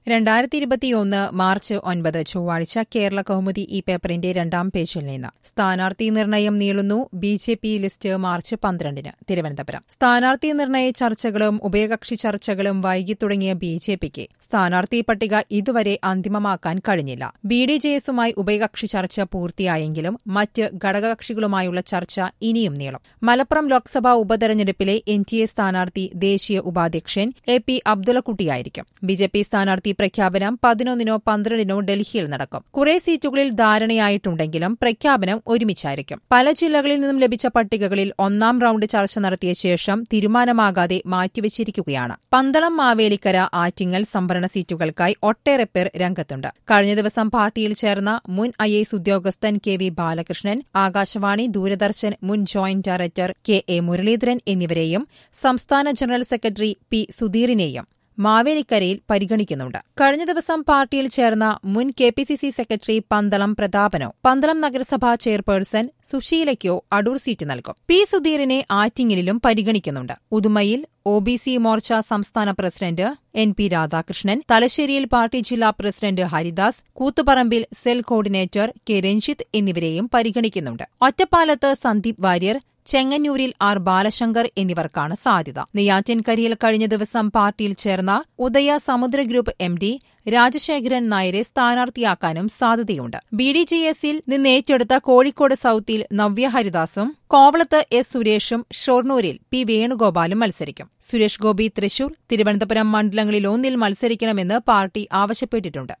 രണ്ടായിരത്തി ഇരുപത്തിയൊന്ന് മാർച്ച് ഒൻപത് ചൊവ്വാഴ്ച കേരള കൗമുദി ഈ പേപ്പറിന്റെ രണ്ടാം പേജിൽ നിന്ന് സ്ഥാനാർത്ഥി നിർണയം നീളുന്നു B J P list March പന്ത്രണ്ടിന് തിരുവനന്തപുരം സ്ഥാനാർത്ഥി നിർണയ ചർച്ചകളും ഉഭയകക്ഷി ചർച്ചകളും വൈകി തുടങ്ങിയ ബി ജെ പിക്ക് സ്ഥാനാർത്ഥി പട്ടിക ഇതുവരെ അന്തിമമാക്കാൻ കഴിഞ്ഞില്ല ബി ഡി ജെ എസുമായി ഉഭയകക്ഷി ചർച്ച പൂർത്തിയായെങ്കിലും മറ്റ് ഘടകകക്ഷികളുമായുള്ള ചർച്ച ഇനിയും നീളും മലപ്പുറം ലോക്സഭാ ഉപതെരഞ്ഞെടുപ്പിലെ എൻ ടി എ സ്ഥാനാർത്ഥി ദേശീയ ഉപാധ്യക്ഷൻ എ പി അബ്ദുള്ളക്കുട്ടിയായിരിക്കും ബി ജെ പി സ്ഥാനാർത്ഥി പ്രഖ്യാപനം പതിനൊന്നിനോ പന്ത്രണ്ടിനോ ഡൽഹിയിൽ നടക്കും കുറെ സീറ്റുകളിൽ ധാരണയായിട്ടുണ്ടെങ്കിലും പ്രഖ്യാപനം ഒരുമിച്ചായിരിക്കും പല ജില്ലകളിൽ നിന്നും ലഭിച്ച പട്ടികകളിൽ ഒന്നാം റൌണ്ട് ചർച്ച നടത്തിയ ശേഷം തീരുമാനമാകാതെ മാറ്റിവച്ചിരിക്കുകയാണ് പന്തളം മാവേലിക്കര ആറ്റിങ്ങൽ സംവരണ സീറ്റുകൾക്കായി ഒട്ടേറെ പേർ രംഗത്തുണ്ട് കഴിഞ്ഞ ദിവസം പാർട്ടിയിൽ ചേർന്ന മുൻ ഐ എസ് ഉദ്യോഗസ്ഥൻ കെ വി ബാലകൃഷ്ണൻ ആകാശവാണി ദൂരദർശൻ മുൻ joint director K A Muraleedharan എന്നിവരെയും സംസ്ഥാന ജനറൽ സെക്രട്ടറി പി സുധീറിനെയും മാവേലിക്കരയിൽ പരിഗണിക്കുന്നുണ്ട് കഴിഞ്ഞ ദിവസം പാർട്ടിയിൽ ചേർന്ന മുൻ K P C C secretary Pandalam പ്രതാപനോ പന്തളം നഗരസഭാ ചെയർപേഴ്സൺ സുശീലയ്ക്കോ അടൂർ സീറ്റ് നൽകും പി സുധീറിനെ ആറ്റിങ്ങലിലും പരിഗണിക്കുന്നുണ്ട് ഉദുമയിൽ ഒ ബി സി മോർച്ച സംസ്ഥാന പ്രസിഡന്റ് എൻ പി രാധാകൃഷ്ണൻ തലശ്ശേരിയിൽ പാർട്ടി ജില്ലാ പ്രസിഡന്റ് ഹരിദാസ് കൂത്തുപറമ്പിൽ സെൽ കോർഡിനേറ്റർ കെ രഞ്ജിത്ത് എന്നിവരെയും പരിഗണിക്കുന്നുണ്ട് ഒറ്റപ്പാലത്ത് സന്ദീപ് വാര്യർ ചെങ്ങന്നൂരിൽ ആർ ബാലശങ്കർ എന്നിവർക്കാണ് സാധ്യത നെയ്യാറ്റിൻകരിയിൽ കഴിഞ്ഞ ദിവസം പാർട്ടിയിൽ ചേർന്ന ഉദയ സമുദ്ര ഗ്രൂപ്പ് എം ഡി രാജശേഖരൻ നായരെ സ്ഥാനാർത്ഥിയാക്കാനും സാധ്യതയുണ്ട് ബി ഡി ജെ എസിൽ നിന്ന് ഏറ്റെടുത്ത കോഴിക്കോട് സൌത്തിൽ നവ്യ ഹരിദാസും കോവളത്ത് എസ് സുരേഷും ഷൊർണൂരിൽ പി വേണുഗോപാലും മത്സരിക്കും സുരേഷ് ഗോപി തൃശൂർ തിരുവനന്തപുരം മണ്ഡലങ്ങളിലൊന്നിൽ മത്സരിക്കണമെന്ന് പാർട്ടി ആവശ്യപ്പെട്ടിട്ടുണ്ട്